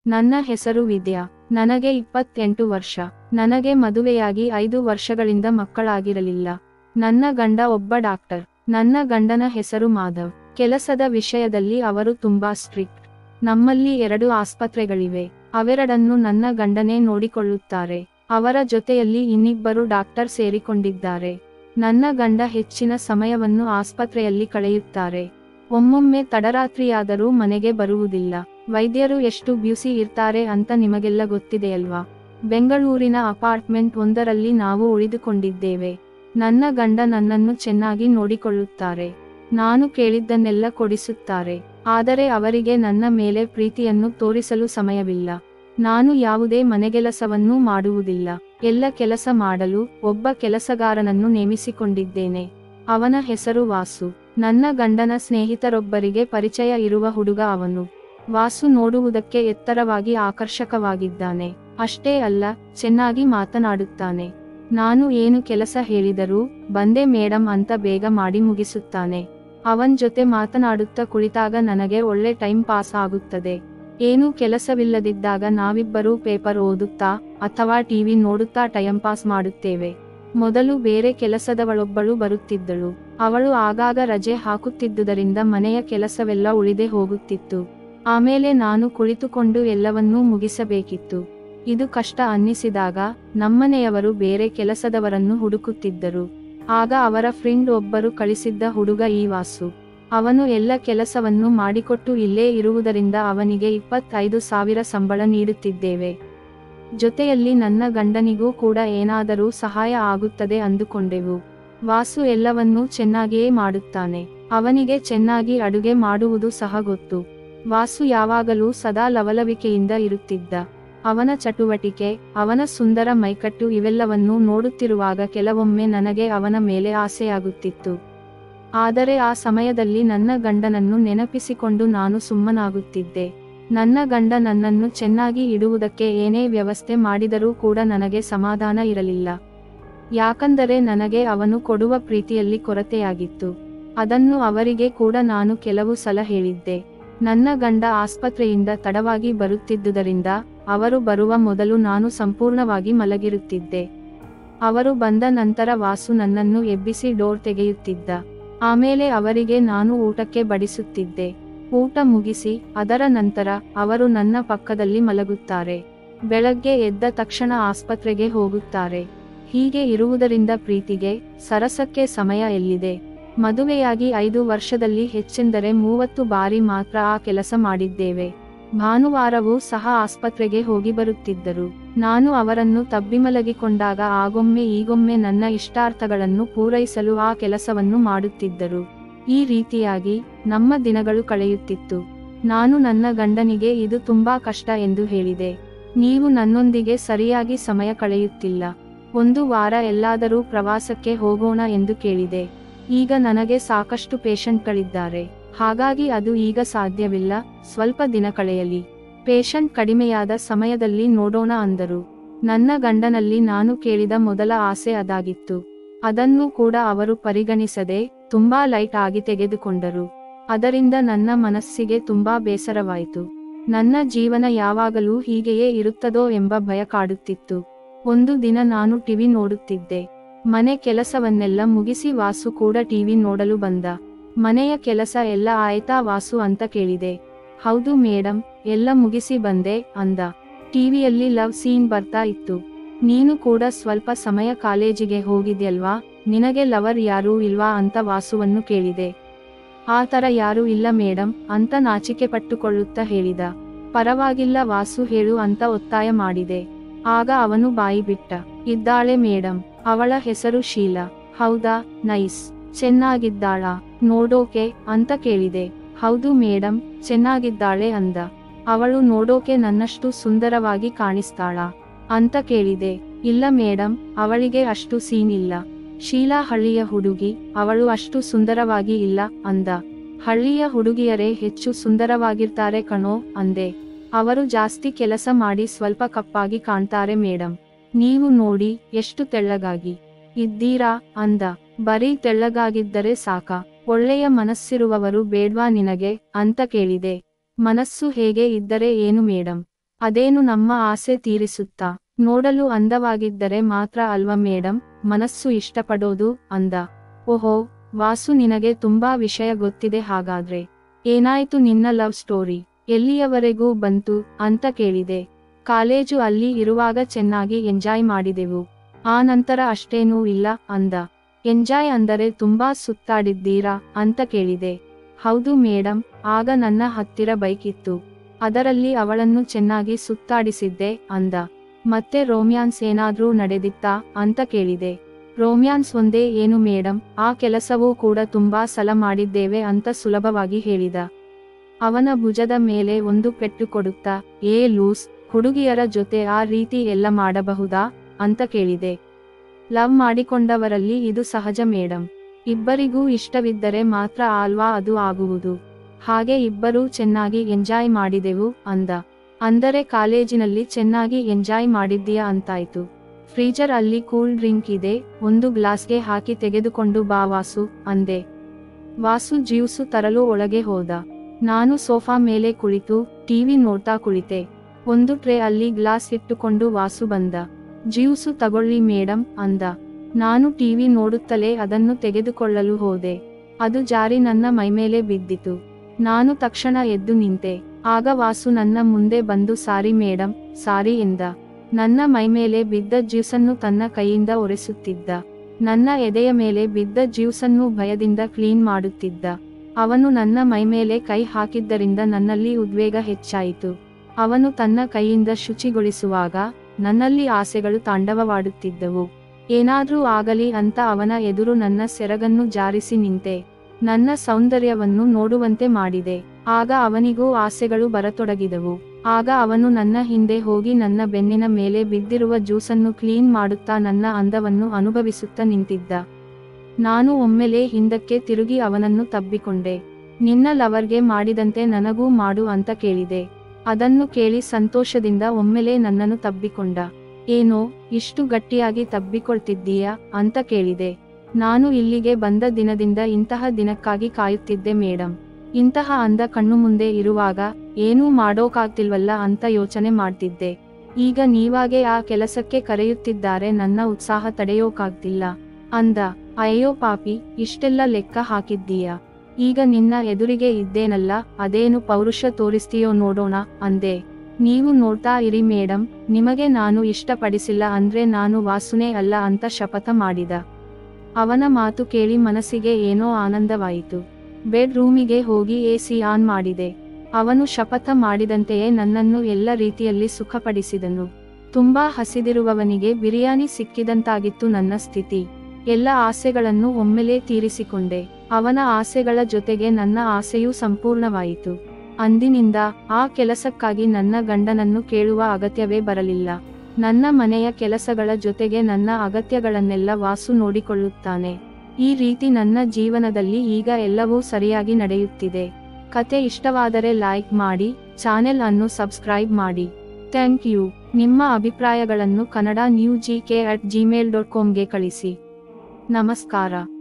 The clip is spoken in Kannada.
ನನ್ನ ಹೆಸರು ವಿದ್ಯಾ ನನಗೆ ಇಪ್ಪತ್ತೆಂಟು ವರ್ಷ ನನಗೆ ಮದುವೆಯಾಗಿ ಐದು ವರ್ಷಗಳಿಂದ ಮಕ್ಕಳಾಗಿರಲಿಲ್ಲ ನನ್ನ ಗಂಡ ಒಬ್ಬ ಡಾಕ್ಟರ್ ನನ್ನ ಗಂಡನ ಹೆಸರು ಮಾಧವ್ ಕೆಲಸದ ವಿಷಯದಲ್ಲಿ ಅವರು ತುಂಬಾ ಸ್ಟ್ರಿಕ್ಟ್ ನಮ್ಮಲ್ಲಿ ಎರಡು ಆಸ್ಪತ್ರೆಗಳಿವೆ ಅವೆರಡನ್ನು ನನ್ನ ಗಂಡನೇ ನೋಡಿಕೊಳ್ಳುತ್ತಾರೆ ಅವರ ಜೊತೆಯಲ್ಲಿ ಇನ್ನಿಬ್ಬರು ಡಾಕ್ಟರ್ ಸೇರಿಕೊಂಡಿದ್ದಾರೆ ನನ್ನ ಗಂಡ ಹೆಚ್ಚಿನ ಸಮಯವನ್ನು ಆಸ್ಪತ್ರೆಯಲ್ಲಿ ಕಳೆಯುತ್ತಾರೆ ಒಮ್ಮೊಮ್ಮೆ ತಡರಾತ್ರಿಯಾದರೂ ಮನೆಗೆ ಬರುವುದಿಲ್ಲ ವೈದ್ಯರು ಎಷ್ಟು ಬ್ಯೂಸಿ ಇರ್ತಾರೆ ಅಂತ ನಿಮಗೆಲ್ಲ ಗೊತ್ತಿದೆಯಲ್ವಾ ಬೆಂಗಳೂರಿನ ಅಪಾರ್ಟ್ಮೆಂಟ್ ಒಂದರಲ್ಲಿ ನಾವು ಉಳಿದುಕೊಂಡಿದ್ದೇವೆ ನನ್ನ ಗಂಡ ನನ್ನನ್ನು ಚೆನ್ನಾಗಿ ನೋಡಿಕೊಳ್ಳುತ್ತಾರೆ ನಾನು ಕೇಳಿದ್ದನ್ನೆಲ್ಲ ಕೊಡಿಸುತ್ತಾರೆ ಆದರೆ ಅವರಿಗೆ ನನ್ನ ಮೇಲೆ ಪ್ರೀತಿಯನ್ನು ತೋರಿಸಲು ಸಮಯವಿಲ್ಲ ನಾನು ಯಾವುದೇ ಮನೆಗೆಲಸವನ್ನೂ ಮಾಡುವುದಿಲ್ಲ ಎಲ್ಲ ಕೆಲಸ ಮಾಡಲು ಒಬ್ಬ ಕೆಲಸಗಾರನನ್ನು ನೇಮಿಸಿಕೊಂಡಿದ್ದೇನೆ ಅವನ ಹೆಸರು ವಾಸು ನನ್ನ ಗಂಡನ ಸ್ನೇಹಿತರೊಬ್ಬರಿಗೆ ಪರಿಚಯ ಇರುವ ಹುಡುಗ ಅವನು ವಾಸು ನೋಡುವುದಕ್ಕೆ ಎತ್ತರವಾಗಿ ಆಕರ್ಷಕವಾಗಿದ್ದಾನೆ ಅಷ್ಟೇ ಅಲ್ಲ ಚೆನ್ನಾಗಿ ಮಾತನಾಡುತ್ತಾನೆ ನಾನು ಏನು ಕೆಲಸ ಹೇಳಿದರೂ ಬಂದೆ ಮೇಡಮ್ ಅಂತ ಬೇಗ ಮಾಡಿ ಮುಗಿಸುತ್ತಾನೆ ಅವನ್ ಜೊತೆ ಮಾತನಾಡುತ್ತಾ ಕುಳಿತಾಗ ನನಗೆ ಒಳ್ಳೆ ಟೈಮ್ ಪಾಸ್ ಆಗುತ್ತದೆ ಏನೂ ಕೆಲಸವಿಲ್ಲದಿದ್ದಾಗ ನಾವಿಬ್ಬರೂ ಪೇಪರ್ ಓದುತ್ತಾ ಅಥವಾ ಟಿವಿ ನೋಡುತ್ತಾ ಟೈಮ್ ಪಾಸ್ ಮಾಡುತ್ತೇವೆ ಮೊದಲು ಬೇರೆ ಕೆಲಸದವಳೊಬ್ಬಳು ಬರುತ್ತಿದ್ದಳು ಅವಳು ಆಗಾಗ ರಜೆ ಹಾಕುತ್ತಿದ್ದುದರಿಂದ ಮನೆಯ ಕೆಲಸವೆಲ್ಲ ಉಳಿದೇ ಹೋಗುತ್ತಿತ್ತು ಆಮೇಲೆ ನಾನು ಕುಳಿತುಕೊಂಡು ಎಲ್ಲವನ್ನೂ ಮುಗಿಸಬೇಕಿತ್ತು ಇದು ಕಷ್ಟ ಅನ್ನಿಸಿದಾಗ ನಮ್ಮನೆಯವರು ಬೇರೆ ಕೆಲಸದವರನ್ನು ಹುಡುಕುತ್ತಿದ್ದರು ಆಗ ಅವರ ಫ್ರೆಂಡ್ ಒಬ್ಬರು ಕಳಿಸಿದ್ದ ಹುಡುಗ ಈ ವಾಸು ಅವನು ಎಲ್ಲ ಕೆಲಸವನ್ನು ಮಾಡಿಕೊಟ್ಟು ಇಲ್ಲೇ ಇರುವುದರಿಂದ ಅವನಿಗೆ ಇಪ್ಪತ್ತೈದು ಸಾವಿರ ಸಂಬಳ ನೀಡುತ್ತಿದ್ದೇವೆ ಜೊತೆಯಲ್ಲಿ ನನ್ನ ಗಂಡನಿಗೂ ಕೂಡ ಏನಾದರೂ ಸಹಾಯ ಆಗುತ್ತದೆ ಅಂದುಕೊಂಡೆವು ವಾಸು ಎಲ್ಲವನ್ನೂ ಚೆನ್ನಾಗಿಯೇ ಮಾಡುತ್ತಾನೆ ಅವನಿಗೆ ಚೆನ್ನಾಗಿ ಅಡುಗೆ ಮಾಡುವುದು ಸಹ ಗೊತ್ತು ವಾಸು ಯಾವಾಗಲೂ ಸದಾ ಲವಲವಿಕೆಯಿಂದ ಇರುತ್ತಿದ್ದ ಅವನ ಚಟುವಟಿಕೆ ಅವನ ಸುಂದರ ಮೈಕಟ್ಟು ಇವೆಲ್ಲವನ್ನೂ ನೋಡುತ್ತಿರುವಾಗ ಕೆಲವೊಮ್ಮೆ ನನಗೆ ಅವನ ಮೇಲೆ ಆಸೆಯಾಗುತ್ತಿತ್ತು ಆದರೆ ಆ ಸಮಯದಲ್ಲಿ ನನ್ನ ಗಂಡನನ್ನು ನೆನಪಿಸಿಕೊಂಡು ನಾನು ಸುಮ್ಮನಾಗುತ್ತಿದ್ದೆ ನನ್ನ ಗಂಡ ನನ್ನನ್ನು ಚೆನ್ನಾಗಿ ಇಡುವುದಕ್ಕೆ ಏನೇ ವ್ಯವಸ್ಥೆ ಮಾಡಿದರೂ ಕೂಡ ನನಗೆ ಸಮಾಧಾನ ಇರಲಿಲ್ಲ ಯಾಕಂದರೆ ನನಗೆ ಅವನು ಕೊಡುವ ಪ್ರೀತಿಯಲ್ಲಿ ಕೊರತೆಯಾಗಿತ್ತು ಅದನ್ನು ಅವರಿಗೆ ಕೂಡ ನಾನು ಕೆಲವು ಸಲ ಹೇಳಿದ್ದೆ ನನ್ನ ಗಂಡ ಆಸ್ಪತ್ರೆಯಿಂದ ತಡವಾಗಿ ಬರುತ್ತಿದ್ದುದರಿಂದ ಅವರು ಬರುವ ಮೊದಲು ನಾನು ಸಂಪೂರ್ಣವಾಗಿ ಮಲಗಿರುತ್ತಿದ್ದೆ ಅವರು ಬಂದ ನಂತರ ವಾಸು ನನ್ನನ್ನು ಎಬ್ಬಿಸಿ ಡೋರ್ ತೆಗೆಯುತ್ತಿದ್ದ ಆಮೇಲೆ ಅವರಿಗೆ ನಾನು ಊಟಕ್ಕೆ ಬಡಿಸುತ್ತಿದ್ದೆ ಊಟ ಮುಗಿಸಿ ಅದರ ನಂತರ ಅವರು ನನ್ನ ಪಕ್ಕದಲ್ಲಿ ಮಲಗುತ್ತಾರೆ ಬೆಳಗ್ಗೆ ಎದ್ದ ತಕ್ಷಣ ಆಸ್ಪತ್ರೆಗೆ ಹೋಗುತ್ತಾರೆ ಹೀಗೆ ಇರುವುದರಿಂದ ಪ್ರೀತಿಗೆ ಸರಸಕ್ಕೆ ಸಮಯ ಎಲ್ಲಿದೆ ಮದುವೆಯಾಗಿ ಐದು ವರ್ಷದಲ್ಲಿ ಹೆಚ್ಚೆಂದರೆ ಮೂವತ್ತು ಬಾರಿ ಮಾತ್ರ ಆ ಕೆಲಸ ಮಾಡಿದ್ದೇವೆ ಭಾನುವಾರವೂ ಸಹ ಆಸ್ಪತ್ರೆಗೆ ಹೋಗಿ ಬರುತ್ತಿದ್ದರು ನಾನು ಅವರನ್ನು ತಬ್ಬಿಮಲಗಿಕೊಂಡಾಗ ಆಗೊಮ್ಮೆ ಈಗೊಮ್ಮೆ ನನ್ನ ಇಷ್ಟಾರ್ಥಗಳನ್ನು ಪೂರೈಸಲು ಆ ಕೆಲಸವನ್ನು ಮಾಡುತ್ತಿದ್ದರು ಈ ರೀತಿಯಾಗಿ ನಮ್ಮ ದಿನಗಳು ಕಳೆಯುತ್ತಿತ್ತು ನಾನು ನನ್ನ ಗಂಡನಿಗೆ ಇದು ತುಂಬಾ ಕಷ್ಟ ಎಂದು ಹೇಳಿದೆ ನೀವು ನನ್ನೊಂದಿಗೆ ಸರಿಯಾಗಿ ಸಮಯ ಕಳೆಯುತ್ತಿಲ್ಲ ಒಂದು ವಾರ ಎಲ್ಲಾದರೂ ಪ್ರವಾಸಕ್ಕೆ ಹೋಗೋಣ ಎಂದು ಕೇಳಿದೆ ಈಗ ನನಗೆ ಸಾಕಷ್ಟು ಪೇಷಂಟ್ಗಳಿದ್ದಾರೆ ಹಾಗಾಗಿ ಅದು ಈಗ ಸಾಧ್ಯವಿಲ್ಲ ಸ್ವಲ್ಪ ದಿನ ಕಳೆಯಲಿ ಪೇಷಂಟ್ ಕಡಿಮೆಯಾದ ಸಮಯದಲ್ಲಿ ನೋಡೋಣ ಅಂದರು ನನ್ನ ಗಂಡನಲ್ಲಿ ನಾನು ಕೇಳಿದ ಮೊದಲ ಆಸೆ ಅದಾಗಿತ್ತು ಅದನ್ನು ಕೂಡ ಅವರು ಪರಿಗಣಿಸದೆ ತುಂಬಾ ಲೈಟ್ ಆಗಿ ತೆಗೆದುಕೊಂಡರು ಅದರಿಂದ ನನ್ನ ಮನಸ್ಸಿಗೆ ತುಂಬಾ ಬೇಸರವಾಯಿತು ನನ್ನ ಜೀವನ ಯಾವಾಗಲೂ ಹೀಗೆಯೇ ಇರುತ್ತದೋ ಎಂಬ ಭಯ ಕಾಡುತ್ತಿತ್ತು ಒಂದು ದಿನ ನಾನು ಟಿವಿ ನೋಡುತ್ತಿದ್ದೆ ಮನೆ ಕೆಲಸವನ್ನೆಲ್ಲ ಮುಗಿಸಿ ವಾಸು ಕೂಡ ಟಿವಿ ನೋಡಲು ಬಂದ ಮನೆಯ ಕೆಲಸ ಎಲ್ಲ ಆಯ್ತಾ ವಾಸು ಅಂತ ಕೇಳಿದೆ ಹೌದು ಮೇಡಮ್ ಎಲ್ಲ ಮುಗಿಸಿ ಬಂದೆ ಅಂದ ಟಿವಿಯಲ್ಲಿ ಲವ್ ಸೀನ್ ಬರ್ತಾ ಇತ್ತು ನೀನು ಕೂಡ ಸ್ವಲ್ಪ ಸಮಯ ಕಾಲೇಜಿಗೆ ಹೋಗಿದ್ಯಲ್ವಾ ನಿನಗೆ ಲವರ್ ಯಾರೂ ಇಲ್ವಾ ಅಂತ ವಾಸುವನ್ನು ಕೇಳಿದೆ ಆ ತರ ಯಾರೂ ಇಲ್ಲ ಮೇಡಮ್ ಅಂತ ನಾಚಿಕೆ ಪಟ್ಟುಕೊಳ್ಳುತ್ತಾ ಹೇಳಿದ ಪರವಾಗಿಲ್ಲ ವಾಸು ಹೇಳು ಅಂತ ಒತ್ತಾಯ ಮಾಡಿದೆ ಆಗ ಅವನು ಬಾಯಿ ಬಿಟ್ಟ ಇದ್ದಾಳೆ ಮೇಡಮ್ ಅವಳ ಹೆಸರು ಶೀಲಾ ಹೌದಾ ನೈಸ್ ಚೆನ್ನಾಗಿದ್ದಾಳಾ ನೋಡೋಕೆ ಅಂತ ಕೇಳಿದೆ ಹೌದು ಮೇಡಮ್ ಚೆನ್ನಾಗಿದ್ದಾಳೆ ಅಂದ ಅವಳು ನೋಡೋಕೆ ನನ್ನಷ್ಟು ಸುಂದರವಾಗಿ ಕಾಣಿಸ್ತಾಳಾ ಅಂತ ಕೇಳಿದೆ ಇಲ್ಲ ಮೇಡಮ್ ಅವಳಿಗೆ ಅಷ್ಟು ಸೀನ್ ಇಲ್ಲ ಶೀಲಾ ಹಳ್ಳಿಯ ಹುಡುಗಿ ಅವಳು ಅಷ್ಟು ಸುಂದರವಾಗಿ ಇಲ್ಲ ಅಂದ ಹಳ್ಳಿಯ ಹುಡುಗಿಯರೇ ಹೆಚ್ಚು ಸುಂದರವಾಗಿರ್ತಾರೆ ಕಣೋ ಅಂದೆ ಅವರು ಜಾಸ್ತಿ ಕೆಲಸ ಮಾಡಿ ಸ್ವಲ್ಪ ಕಪ್ಪಾಗಿ ಕಾಣ್ತಾರೆ ಮೇಡಮ್ ನೀವು ನೋಡಿ ಎಷ್ಟು ತೆಳ್ಳಗಾಗಿ ಇದ್ದೀರಾ ಅಂದ ಬರೀ ತೆಳ್ಳಗಾಗಿದ್ದರೆ ಸಾಕ ಒಳ್ಳೆಯ ಮನಸ್ಸಿರುವವರು ಬೇಡ್ವಾ ನಿನಗೆ ಅಂತ ಕೇಳಿದೆ ಮನಸ್ಸು ಹೇಗೆ ಇದ್ದರೆ ಏನು ಮೇಡಮ್ ಅದೇನು ನಮ್ಮ ಆಸೆ ತೀರಿಸುತ್ತಾ ನೋಡಲು ಅಂದವಾಗಿದ್ದರೆ ಮಾತ್ರ ಅಲ್ವಾ ಮೇಡಮ್ ಮನಸ್ಸು ಇಷ್ಟಪಡೋದು ಅಂದ ಓಹೋ ವಾಸು ನಿನಗೆ ತುಂಬಾ ವಿಷಯ ಗೊತ್ತಿದೆ ಹಾಗಾದ್ರೆ ಏನಾಯ್ತು ನಿನ್ನ ಲವ್ ಸ್ಟೋರಿ ಎಲ್ಲಿಯವರೆಗೂ ಬಂತು ಅಂತ ಕೇಳಿದೆ ಕಾಲೇಜು ಅಲ್ಲಿ ಇರುವಾಗ ಚೆನ್ನಾಗಿ ಎಂಜಾಯ್ ಮಾಡಿದೆವು ಆ ನಂತರ ಅಷ್ಟೇನೂ ಇಲ್ಲ ಅಂದ ಎಂಜಾಯ್ ಅಂದರೆ ತುಂಬಾ ಸುತ್ತಾಡಿದ್ದೀರಾ ಅಂತ ಕೇಳಿದೆ ಹೌದು ಮೇಡಮ್ ಆಗ ನನ್ನ ಹತ್ತಿರ ಬೈಕ್ ಇತ್ತು ಅದರಲ್ಲಿ ಅವಳನ್ನು ಚೆನ್ನಾಗಿ ಸುತ್ತಾಡಿಸಿದ್ದೆ ಅಂದ ಮತ್ತೆ ರೋಮ್ಯಾನ್ಸ್ ಏನಾದ್ರೂ ನಡೆದಿತ್ತಾ ಅಂತ ಕೇಳಿದೆ ರೋಮ್ಯಾನ್ಸ್ ಒಂದೇ ಏನು ಮೇಡಮ್ ಆ ಕೆಲಸವೂ ಕೂಡ ತುಂಬಾ ಸಲ ಮಾಡಿದ್ದೇವೆ ಅಂತ ಸುಲಭವಾಗಿ ಹೇಳಿದ ಅವನ ಭುಜದ ಮೇಲೆ ಒಂದು ಪೆಟ್ಟು ಕೊಡುತ್ತಾ ಏ ಲೂಸ್ ಹುಡುಗಿಯರ ಜೊತೆ ಆ ರೀತಿ ಎಲ್ಲ ಮಾಡಬಹುದಾ ಅಂತ ಕೇಳಿದೆ ಲವ್ ಮಾಡಿಕೊಂಡವರಲ್ಲಿ ಇದು ಸಹಜ ಮೇಡಮ್ ಇಬ್ಬರಿಗೂ ಇಷ್ಟವಿದ್ದರೆ ಮಾತ್ರ ಆಲ್ವಾ ಅದು ಆಗುವುದು ಹಾಗೆ ಇಬ್ಬರೂ ಚೆನ್ನಾಗಿ ಎಂಜಾಯ್ ಮಾಡಿದೆವು ಅಂದ ಅಂದರೆ ಕಾಲೇಜಿನಲ್ಲಿ ಚೆನ್ನಾಗಿ ಎಂಜಾಯ್ ಮಾಡಿದ್ದೀಯಾ ಅಂತಾಯ್ತು ಫ್ರೀಜರ್ ಅಲ್ಲಿ ಕೂಲ್ ಡ್ರಿಂಕ್ ಇದೆ ಒಂದು ಗ್ಲಾಸ್ಗೆ ಹಾಕಿ ತೆಗೆದುಕೊಂಡು ಬಾ ವಾಸು ಅಂದೆ ವಾಸು ಜ್ಯೂಸು ತರಲು ಒಳಗೆ ಹೋದ ನಾನು ಸೋಫಾ ಮೇಲೆ ಕುಳಿತು ಟಿವಿ ನೋಡ್ತಾ ಕುಳಿತೆ ಒಂದು ಟ್ರೇ ಅಲ್ಲಿ ಗ್ಲಾಸ್ ಇಟ್ಟುಕೊಂಡು ವಾಸು ಬಂದ ಜ್ಯೂಸು ತಗೊಳ್ಳಿ ಮೇಡಮ್ ಅಂದ ನಾನು ಟಿವಿ ನೋಡುತ್ತಲೇ ಅದನ್ನು ತೆಗೆದುಕೊಳ್ಳಲು ಹೋದೆ ಅದು ಜಾರಿ ನನ್ನ ಮೈಮೇಲೆ ಬಿದ್ದಿತು ನಾನು ತಕ್ಷಣ ಎದ್ದು ನಿಂತೆ ಆಗ ವಾಸು ನನ್ನ ಮುಂದೆ ಬಂದು ಸಾರಿ ಮೇಡಮ್ ಸಾರಿ ಎಂದ ನನ್ನ ಮೈಮೇಲೆ ಬಿದ್ದ ಜ್ಯೂಸನ್ನು ತನ್ನ ಕೈಯಿಂದ ಒರೆಸುತ್ತಿದ್ದ ನನ್ನ ಎದೆಯ ಮೇಲೆ ಬಿದ್ದ ಜ್ಯೂಸನ್ನು ಭಯದಿಂದ ಕ್ಲೀನ್ ಮಾಡುತ್ತಿದ್ದ ಅವನು ನನ್ನ ಮೈಮೇಲೆ ಕೈ ಹಾಕಿದ್ದರಿಂದ ನನ್ನಲ್ಲಿ ಉದ್ವೇಗ ಹೆಚ್ಚಾಯಿತು ಅವನು ತನ್ನ ಕೈಯಿಂದ ಶುಚಿಗೊಳಿಸುವಾಗ ನನ್ನಲ್ಲಿ ಆಸೆಗಳು ತಾಂಡವವಾಡುತ್ತಿದ್ದವು ಏನಾದ್ರೂ ಆಗಲಿ ಅಂತ ಅವನ ಎದುರು ನನ್ನ ಸೆರಗನ್ನು ಜಾರಿಸಿ ನಿಂತೆ ನನ್ನ ಸೌಂದರ್ಯವನ್ನು ನೋಡುವಂತೆ ಮಾಡಿದೆ ಆಗ ಅವನಿಗೂ ಆಸೆಗಳು ಬರತೊಡಗಿದವು ಆಗ ಅವನು ನನ್ನ ಹಿಂದೆ ಹೋಗಿ ನನ್ನ ಬೆನ್ನಿನ ಮೇಲೆ ಬಿದ್ದಿರುವ ಜ್ಯೂಸನ್ನು ಕ್ಲೀನ್ ಮಾಡುತ್ತಾ ನನ್ನ ಅಂದವನ್ನು ಅನುಭವಿಸುತ್ತಾ ನಿಂತಿದ್ದ ನಾನು ಒಮ್ಮೆಲೇ ಹಿಂದಕ್ಕೆ ತಿರುಗಿ ಅವನನ್ನು ತಬ್ಬಿಕೊಂಡೆ ನಿನ್ನ ಲವರ್ಗೆ ಮಾಡಿದಂತೆ ನನಗೂ ಮಾಡು ಅಂತ ಕೇಳಿದೆ ಅದನ್ನು ಕೇಳಿ ಸಂತೋಷದಿಂದ ಒಮ್ಮೆಲೇ ನನ್ನನ್ನು ತಬ್ಬಿಕೊಂಡ ಏನೋ ಇಷ್ಟು ಗಟ್ಟಿಯಾಗಿ ತಬ್ಬಿಕೊಳ್ತಿದ್ದೀಯಾ ಅಂತ ಕೇಳಿದೆ ನಾನು ಇಲ್ಲಿಗೆ ಬಂದ ದಿನದಿಂದ ಇಂತಹ ದಿನಕ್ಕಾಗಿ ಕಾಯುತ್ತಿದ್ದೆ ಮೇಡಮ್ ಇಂತಹ ಅಂದ ಕಣ್ಣು ಮುಂದೆ ಇರುವಾಗ ಏನೂ ಮಾಡೋಕಾಗ್ತಿಲ್ವಲ್ಲ ಅಂತ ಯೋಚನೆ ಮಾಡ್ತಿದ್ದೆ ಈಗ ನೀವಾಗೆ ಆ ಕೆಲಸಕ್ಕೆ ಕರೆಯುತ್ತಿದ್ದಾರೆ ನನ್ನ ಉತ್ಸಾಹ ತಡೆಯೋಕಾಗ್ತಿಲ್ಲ ಅಂದ ಅಯ್ಯೋ ಪಾಪಿ ಇಷ್ಟೆಲ್ಲ ಲೆಕ್ಕ ಹಾಕಿದ್ದೀಯಾ ಈಗ ನಿನ್ನ ಎದುರಿಗೆ ಇದ್ದೇನಲ್ಲ ಅದೇನು ಪೌರುಷ ತೋರಿಸ್ತೀಯೋ ನೋಡೋಣ ಅಂದೆ ನೀವು ನೋಡ್ತಾ ಇರಿ ಮೇಡಮ್ ನಿಮಗೆ ನಾನು ಇಷ್ಟಪಡಿಸಿಲ್ಲ ಅಂದ್ರೆ ನಾನು ವಾಸುನೇ ಅಲ್ಲ ಅಂತ ಶಪಥ ಮಾಡಿದ ಅವನ ಮಾತು ಕೇಳಿ ಮನಸ್ಸಿಗೆ ಏನೋ ಆನಂದವಾಯಿತು ಬೆಡ್ ರೂಮಿಗೆ ಹೋಗಿ ಎಸಿ ಆನ್ ಮಾಡಿದೆ ಅವನು ಶಪಥ ಮಾಡಿದಂತೆಯೇ ನನ್ನನ್ನು ಎಲ್ಲ ರೀತಿಯಲ್ಲಿ ಸುಖಪಡಿಸಿದನು ತುಂಬಾ ಹಸಿದಿರುವವನಿಗೆ ಬಿರಿಯಾನಿ ಸಿಕ್ಕಿದಂತಾಗಿತ್ತು ನನ್ನ ಸ್ಥಿತಿ ಎಲ್ಲ ಆಸೆಗಳನ್ನು ಒಮ್ಮೆಲೇ ತೀರಿಸಿಕೊಂಡೆ ಅವನ ಆಸೆಗಳ ಜೊತೆಗೆ ನನ್ನ ಆಸೆಯೂ ಸಂಪೂರ್ಣವಾಯಿತು ಅಂದಿನಿಂದ ಆ ಕೆಲಸಕ್ಕಾಗಿ ನನ್ನ ಗಂಡನನ್ನು ಕೇಳುವ ಅಗತ್ಯವೇ ಬರಲಿಲ್ಲ ನನ್ನ ಮನೆಯ ಕೆಲಸಗಳ ಜೊತೆಗೆ ನನ್ನ ಅಗತ್ಯಗಳನ್ನೆಲ್ಲ ವಾಸು ನೋಡಿಕೊಳ್ಳುತ್ತಾನೆ ಈ ರೀತಿ ನನ್ನ ಜೀವನದಲ್ಲಿ ಈಗ ಎಲ್ಲವೂ ಸರಿಯಾಗಿ ನಡೆಯುತ್ತಿದೆ ಕತೆ ಇಷ್ಟವಾದರೆ ಲೈಕ್ ಮಾಡಿ ಚಾನೆಲ್ ಅನ್ನು ಸಬ್ಸ್ಕ್ರೈಬ್ ಮಾಡಿ ಥ್ಯಾಂಕ್ ಯು ನಿಮ್ಮ ಅಭಿಪ್ರಾಯಗಳನ್ನು Kannada new G K at Gmail dot ಕಾಮ್ಗೆ ಕಳಿಸಿ ನಮಸ್ಕಾರ